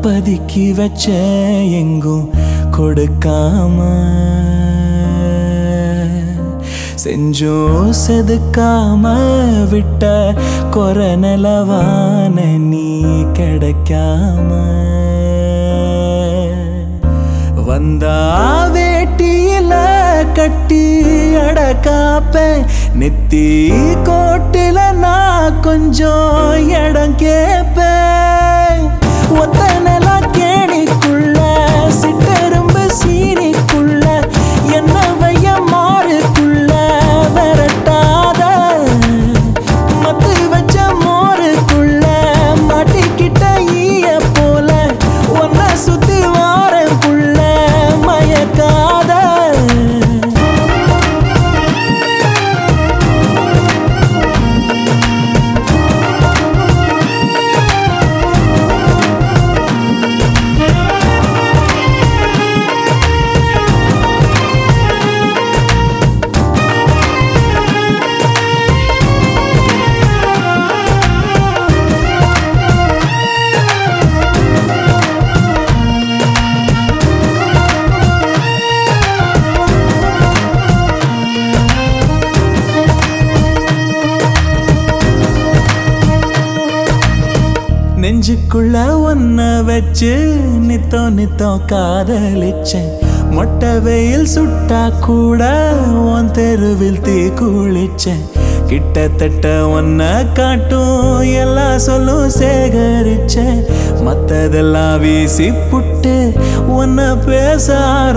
பதுக்கி வச்ச எங்கும் கொடுக்காம செஞ்சும் செதுக்காம விட்ட கொரநலவான நீ கிடைக்காம வந்தா வேட்டியில கட்டி அடக்காப்ப நெத்தி கோட்டில நான் கொஞ்சம் இடம் கேப்பேன் ஒத்த நில கேணிக்குள்ள சிட்டெரும்பு சீனிக்குள்ள என்ன வைய மாறுக்குள்ள விரட்டாத மத்து வச்ச மோருக்குள்ள மாட்டிக்கிட்ட ஈய போல ஒன்ன சுத்தி வாரம் புள்ள மயக்காத நெஞ்சுக்குள்ள ஒன்ன வச்சு நித்தோ நித்தோ காதலிச்சேன் மொட்டை வெயில் சுட்டா கூட உன் தெருவில் தீ குளிச்சேன் கிட்டத்தட்ட ஒன்ன காட்டும் எல்லா சொல்லும் சேகரிச்சேன் மத்ததெல்லாம் வீசி புட்டு உன்னை பேச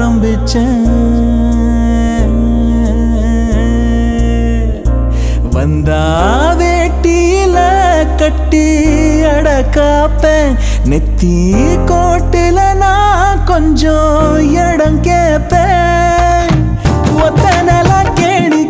ஆரம்பிச்சேன் வந்தா வேட்டியில கட்டி அடக்காப்பேன் நெத்தி கோட்டில நான் கொஞ்சம் இடம் கேப்பேன் ஒத்த நில கேணி